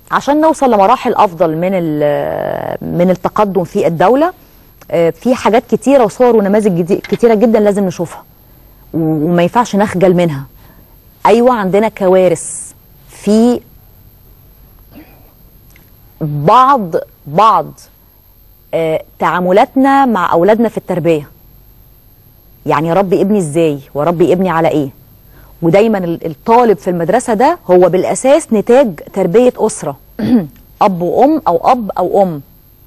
عشان نوصل لمراحل افضل من من التقدم في الدوله في حاجات كتيره وصور ونماذج كتيره جدا لازم نشوفها وما ينفعش نخجل منها ايوه عندنا كوارث في بعض بعض آه تعاملاتنا مع اولادنا في التربيه يعني ربي ابني ازاي وربي ابني على ايه ودايما الطالب في المدرسه ده هو بالاساس نتاج تربيه اسره اب وام او اب او ام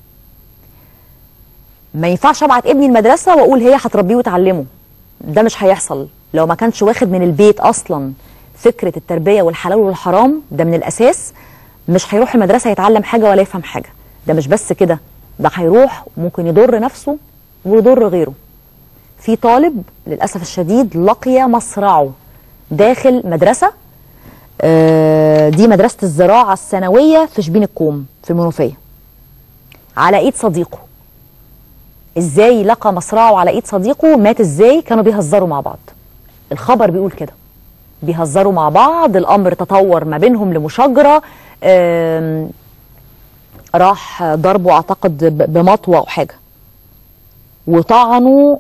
ما ينفعش ابعت ابني المدرسه واقول هي هتربيه وتعلمه ده مش هيحصل لو ما كانش واخد من البيت اصلا فكره التربيه والحلال والحرام ده من الاساس مش هيروح المدرسه يتعلم حاجه ولا يفهم حاجه ده مش بس كده ده هيروح ممكن يضر نفسه ويضر غيره في طالب للاسف الشديد لقي مصرعه داخل مدرسه آه دي مدرسه الزراعه الثانويه في شبين الكوم في المنوفيه على ايد صديقه ازاي لقى مصرعه على ايد صديقه مات ازاي كانوا بيهزروا مع بعض الخبر بيقول كده بيهزروا مع بعض الامر تطور ما بينهم لمشاجره راح ضربه اعتقد بمطوه او حاجه وطعنوا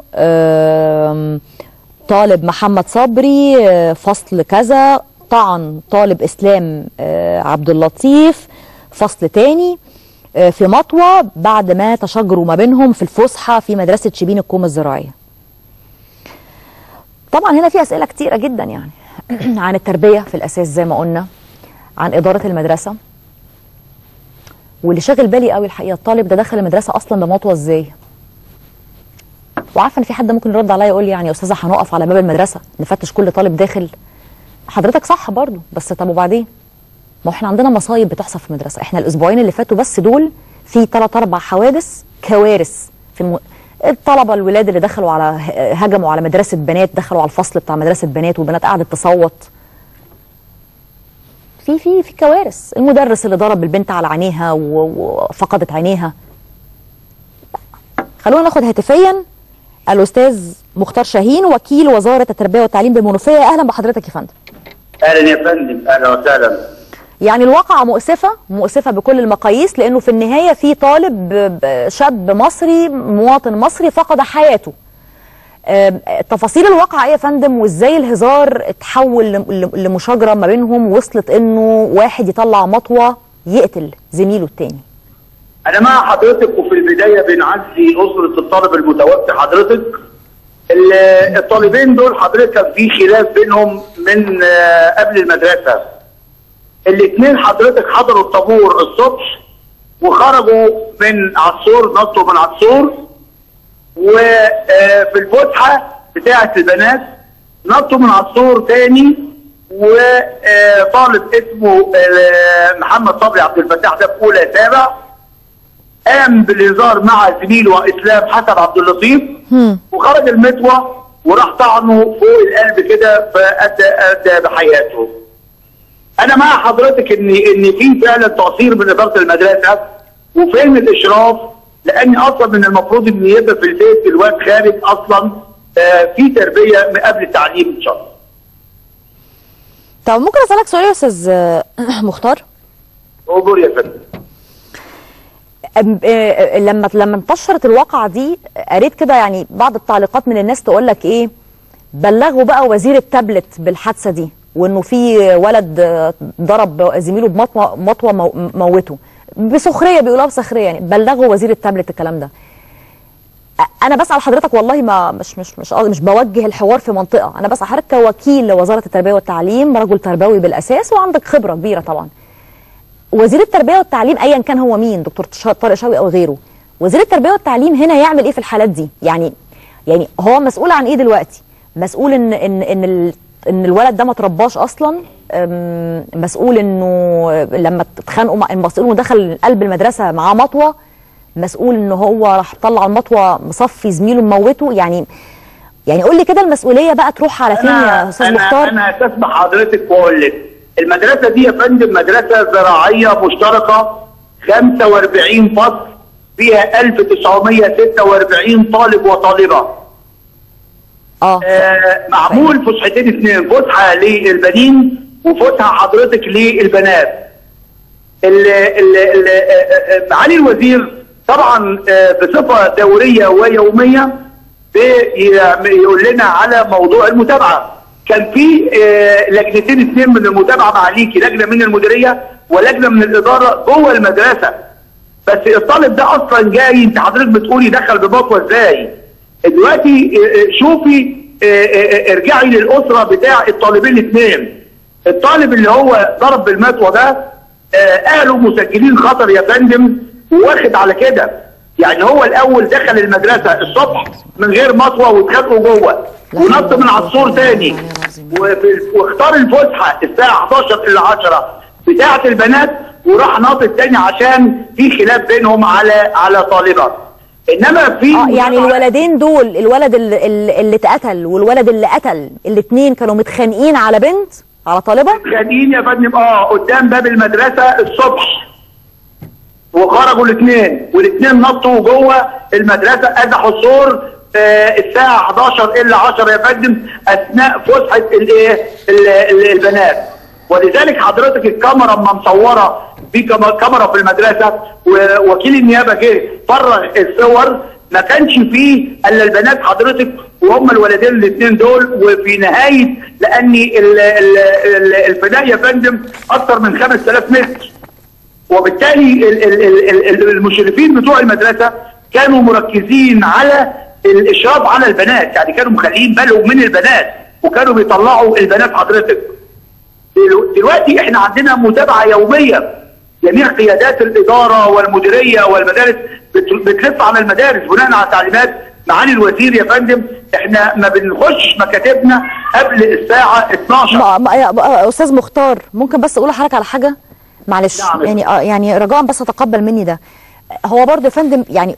طالب محمد صبري فصل كذا طعن طالب اسلام عبد اللطيف فصل تاني في مطوه بعد ما تشاجروا ما بينهم في الفسحه في مدرسه شبين الكوم الزراعيه طبعا هنا في اسئله كتيره جدا يعني عن التربيه في الاساس زي ما قلنا عن اداره المدرسه واللي شاغل بالي قوي الحقيقه الطالب ده دخل المدرسه اصلا بمطوه ازاي وعارفه ان في حد ممكن يرد عليا يقول لي يعني يا استاذه هنقف على باب المدرسه نفتش كل طالب داخل حضرتك صح برضو بس طب وبعدين ما احنا عندنا مصايب بتحصل في المدرسه احنا الاسبوعين اللي فاتوا بس دول في ثلاث اربع حوادث كوارث في الم... الطلبه الولاد اللي دخلوا على هجموا على مدرسه بنات دخلوا على الفصل بتاع مدرسه بنات والبنات قعدت تصوت في في في كوارث المدرس اللي ضرب البنت على عينيها وفقدت عينيها خلونا ناخد هاتفيا الاستاذ مختار شاهين وكيل وزاره التربيه والتعليم بالمنوفيه اهلا بحضرتك يا فندم اهلا يا فندم اهلا وسهلا يعني الواقعة مؤسفة مؤسفة بكل المقاييس لأنه في النهاية في طالب شاب مصري مواطن مصري فقد حياته تفاصيل الواقعة ايه يا فندم وازاي الهزار اتحول لمشاجرة ما بينهم وصلت انه واحد يطلع مطوة يقتل زميله التاني انا مع حضرتك وفي البداية بنعزي اسرة الطالب المتوفي حضرتك الطالبين دول حضرتك كان في خلاف بينهم من قبل المدرسة الاثنين حضرتك حضروا الطابور الصبح وخرجوا من عصور نطوا من عصور وفي الفسحه بتاعه البنات نطوا من عصور تاني وطالب اسمه محمد صبري عبد الفتاح ده في اولى سابع قام بالهزار مع زميله اسلام حسن عبد اللطيف وخرج المتوه وراح طعنه فوق القلب كده فادى ادى بحياته. انا مع حضرتك ان ان في فعلا تقصير من اداره المدرسه وفهم الاشراف لان اصلا من المفروض ان يبقى في البيت الواد خارج اصلا آه في تربيه من قبل التعليم ان شاء الله. طب ممكن اسالك سؤال يا استاذ مختار؟ قول يا فندم. لما لما انتشرت الواقعه دي قريت كده يعني بعض التعليقات من الناس تقول لك ايه بلغوا بقى وزير التابلت بالحادثه دي وانه في ولد ضرب زميله بمطوه مطوه موته بسخريه بيقولوها بسخريه يعني بلغوا وزير التابلت الكلام ده انا بسال حضرتك والله ما مش مش مش مش بوجه الحوار في منطقه انا بسال حضرتك كوكيل لوزاره التربيه والتعليم رجل تربوي بالاساس وعندك خبره كبيره طبعا وزير التربيه والتعليم ايا كان هو مين دكتور طارق شوقي او غيره وزير التربيه والتعليم هنا يعمل ايه في الحالات دي يعني يعني هو مسؤول عن ايه دلوقتي مسؤول ان ان ان ان الولد ده ما ترباش اصلا مسؤول انه لما اتخانقوا المسؤول انه دخل قلب المدرسه معاه مطوه مسؤول ان هو راح طلع المطوه مصفي زميله مموته يعني يعني قول لي كده المسؤوليه بقى تروح على فين يا استاذ مختار انا هستسمح حضرتك واقول لك المدرسه دي يا فندم مدرسه زراعيه مشتركه 45 فصل فيها 1946 طالب وطالبه اه آه معمول فسحتين اثنين فسحه للبنين وفسحه حضرتك للبنات ال- ال- ال- آه، آه، معالي الوزير طبعا آه، بصفه دوريه ويوميه بيقول لنا على موضوع المتابعه كان في آه، لجنتين اثنين من المتابعه معاليكي لجنه من المديريه ولجنه من الاداره جوه المدرسه بس الطالب ده اصلا جاي انت حضرتك بتقولي دخل بمطوه ازاي دلوقتي آه، آه، شوفي آه، آه، آه، ارجعي للاسره بتاع الطالبين الاثنين الطالب اللي هو ضرب بالمطوه ده آه، اهله مسجلين خطر يا فندم واخد على كده يعني هو الاول دخل المدرسه الصبح من غير مطوه واتخانقوا جوه ونط من على السور تاني وفي- واختار الفسحه الساعه 11 الى 10 بتاعه البنات وراح ناطط تاني عشان في خلاف بينهم على على طالبه انما في اه يعني الولدين دول الولد اللي, اللي اتقتل والولد اللي قتل الاثنين كانوا متخانقين على بنت على طالبه خانقين يا فندم اه قدام باب المدرسه الصبح وخرجوا الاثنين والاثنين نطوا جوه المدرسه قدحوا السور آه الساعه 11 الا 10 يا فندم اثناء فسحه الايه ال- ال- البنات ولذلك حضرتك الكاميرا اما مصوره في كام- كاميرا في المدرسه ووكيل النيابه جه فرغ الصور ما كانش فيه الا البنات حضرتك وهم الولدين الاثنين دول وفي نهايه لان ال- ال- ال- الفداء يا فندم اكثر من 5000 متر وبالتالي ال- ال- ال- ال- المشرفين بتوع المدرسه كانوا مركزين على الاشراف على البنات يعني كانوا مخلين بالهم من البنات وكانوا بيطلعوا البنات حضرتك دلو- دلوقتي احنا عندنا متابعه يوميه جميع قيادات الاداره والمديريه والمدارس بت- بتلف على المدارس بناء على تعليمات معالي الوزير يا فندم احنا ما بنخش مكاتبنا قبل الساعه 12 ما ما يا- آه، استاذ مختار ممكن بس اقول لحضرتك على حاجه معلش نعم. يعني اه يعني رجاء بس اتقبل مني ده هو برضه يا فندم يعني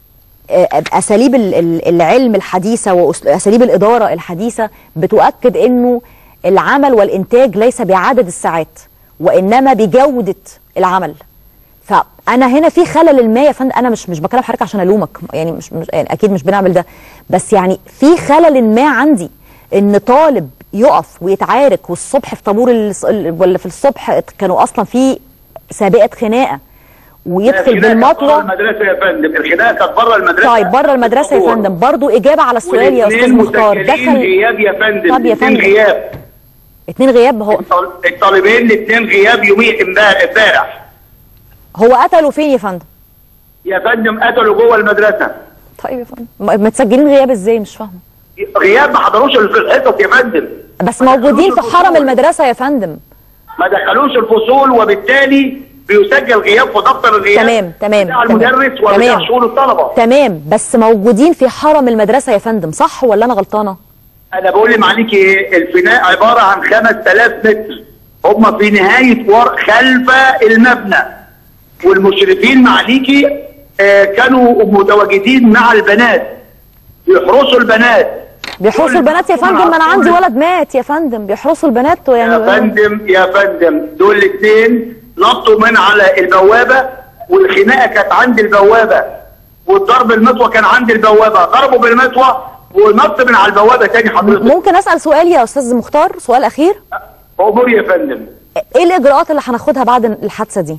آه، اساليب ال- ال- العلم الحديثه واساليب الاداره الحديثه بتؤكد انه العمل والانتاج ليس بعدد الساعات وانما بجوده العمل فانا هنا في خلل ما يا فندم انا مش مش بكلم حضرتك عشان الومك يعني مش, مش يعني اكيد مش بنعمل ده بس يعني في خلل ما عندي ان طالب يقف ويتعارك والصبح في طابور الص- ال- ولا في الصبح كانوا اصلا في سابقه خناقه ويدخل الخناقة كانت بره بالمطوه المدرسه يا فندم الخناقه كانت بره المدرسه طيب بره المدرسه يا فندم برضو اجابه على السؤال يا استاذ والاثنين مختار مسجلين دخل غياب يا فندم طب يا الاثنين فندم. غياب اتنين غياب هو الطال- الطالبين الاثنين غياب يومي امبارح امبارح هو قتلوا فين يا فندم يا فندم قتلوا جوه المدرسه طيب يا فندم م- متسجلين غياب ازاي مش فاهمه غياب ما حضروش في الحصص يا فندم بس ما موجودين في دخلوش حرم الفصول. المدرسه يا فندم ما دخلوش الفصول وبالتالي بيسجل غياب في دفتر الغياب تمام تمام بتاع تمام. المدرس وبتاع تمام. شؤون الطلبه تمام بس موجودين في حرم المدرسه يا فندم صح ولا انا غلطانه انا بقول لمعاليك ايه الفناء عباره عن 5000 متر هم في نهايه ور خلف المبنى والمشرفين معاليكي آه كانوا متواجدين مع البنات بيحرسوا البنات بيحرسوا البنات يا فندم ما انا عندي ولد مات يا فندم بيحرسوا البنات يا يعني فندم يا فندم دول الاثنين نطوا من على البوابه والخناقه كانت عند البوابه والضرب المطوه كان عند البوابه ضربوا بالمطوه ونط من على البوابه تاني حضرتك ممكن اسال سؤال يا استاذ مختار سؤال اخير امور يا فندم ايه الاجراءات اللي هناخدها بعد الحادثه دي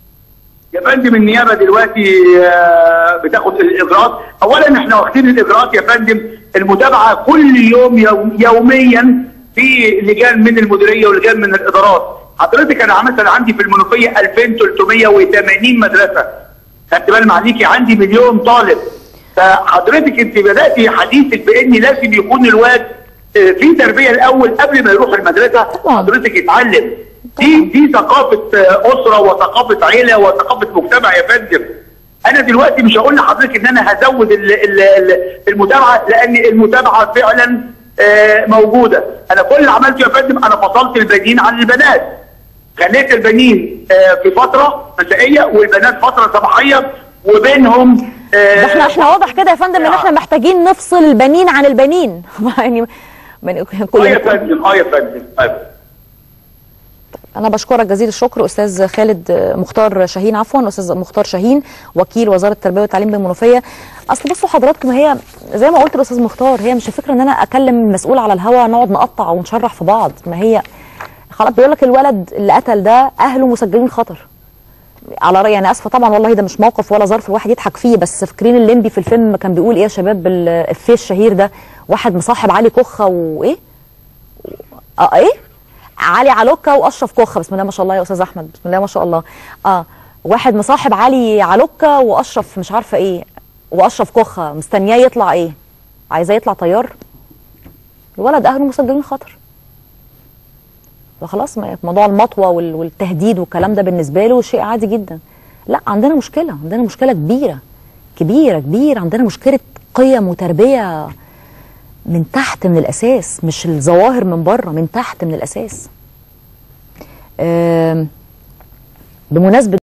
يا فندم النيابه دلوقتي آه، بتاخد الاجراءات اولا احنا واخدين الاجراءات يا فندم المتابعه كل يوم يوم يوميا في لجان من المديريه ولجان من الادارات حضرتك انا مثلا عندي في المنوفيه 2380 مدرسه خدت بالك معليكي عندي مليون طالب فحضرتك انت بداتي حديثك بان لازم يكون الواد آه، في تربيه الاول قبل ما يروح المدرسه طبعاً. حضرتك يتعلم دي دي ثقافه آه، اسره وثقافه عيله وثقافه مجتمع يا فندم انا دلوقتي مش هقول لحضرتك ان انا هزود ال- ال- ال- المتابعه لان المتابعه فعلا آه، موجوده انا كل اللي عملته يا فندم انا فصلت البنين عن البنات خليت البنين آه، في فتره مسائيه والبنات فتره صباحيه وبينهم آه، ده احنا احنا واضح كده يا فندم ان احنا محتاجين نفصل البنين عن البنين يعني من اه يا كل فندم اه يا فندم أيوة. انا بشكرك جزيل الشكر استاذ خالد مختار شاهين عفوا استاذ مختار شاهين وكيل وزاره التربيه والتعليم بالمنوفيه اصل بصوا حضراتكم هي زي ما قلت الاستاذ مختار هي مش الفكره ان انا اكلم مسؤول على الهوا نقعد نقطع ونشرح في بعض ما هي خلاص بيقول لك الولد اللي قتل ده اهله مسجلين خطر على رايي انا اسفه طبعا والله ده مش موقف ولا ظرف الواحد يضحك فيه بس فاكرين الليمبي في الفيلم كان بيقول ايه يا شباب الافيه الشهير ده واحد مصاحب علي كخه وايه اه ايه علي علوكه واشرف كخه بسم الله ما شاء الله يا استاذ احمد بسم الله ما شاء الله اه واحد مصاحب علي علوكه واشرف مش عارفه ايه واشرف كخه مستنياه يطلع ايه عايزاه يطلع طيار الولد اهله مسجلين خطر فخلاص ما- موضوع المطوه وال- والتهديد والكلام ده بالنسبه له شيء عادي جدا لا عندنا مشكله عندنا مشكله كبيره كبيره كبيره عندنا مشكله قيم وتربيه من تحت من الاساس مش الظواهر من بره من تحت من الاساس آم، بمناسبه